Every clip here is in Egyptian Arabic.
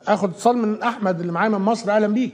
اخد اتصال من احمد اللي معايا من مصر اهلا بيك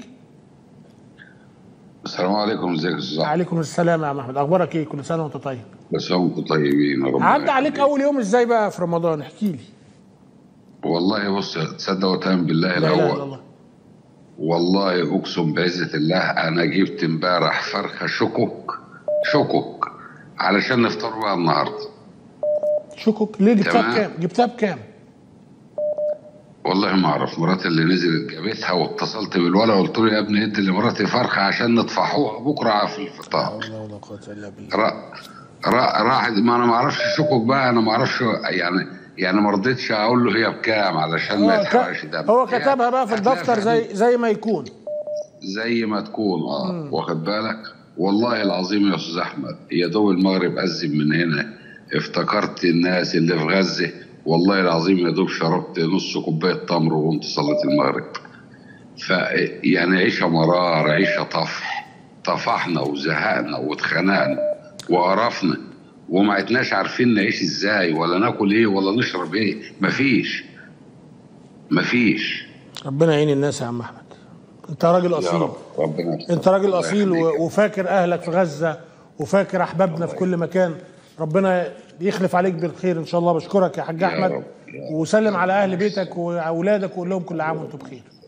السلام عليكم ازيك يا استاذ أحمد؟ عليكم السلام يا عم احمد اخبارك ايه كل سنه وانت طيب بس انتم طيبين ربنا عدى عليك يخليك. اول يوم ازاي بقى في رمضان احكي لي والله بص تصدق وتامن بالله لا اله الا الاول الله والله اقسم بعزه الله انا جبت امبارح فرخه شكك شكك علشان نفطر بقى النهارده شكك ليه جبتها تمام. بكام جبتها بكام والله ما اعرف مراتي اللي نزلت جابتها واتصلت بالولا قلت له يا ابني ادي لمراتي فرخه عشان نطفحوها بكره في الفطار لا ولا قوه الا بالله را را راحت ما انا ما اعرفش شكك بقى انا ما اعرفش يعني يعني ما رضيتش اقول له هي بكام علشان ما هو يتحرقش ك- دم هو هي كتبها بقى في هتلاقي الدفتر حدود- زي زي ما يكون زي ما تكون اه واخد بالك والله العظيم يا استاذ احمد يا دوب المغرب اذن من هنا افتكرت الناس اللي في غزه والله العظيم يا دوب شربت نص كوبايه تمر وقمت صليت المغرب ف يعني عيشه مرار عيشه طفح طفحنا وزهقنا واتخنقنا وقرفنا وما عدناش عارفين نعيش ازاي ولا ناكل ايه ولا نشرب ايه مفيش مفيش ربنا يعين الناس يا عم احمد انت راجل يا اصيل رب ربنا انت راجل الله اصيل يخليك. و- وفاكر اهلك في غزه وفاكر احبابنا في كل مكان ربنا يخلف عليك بالخير ان شاء الله بشكرك يا حاج يا احمد رب، يا رب. وسلم على اهل بيتك واولادك وقول لهم كل عام وانتم بخير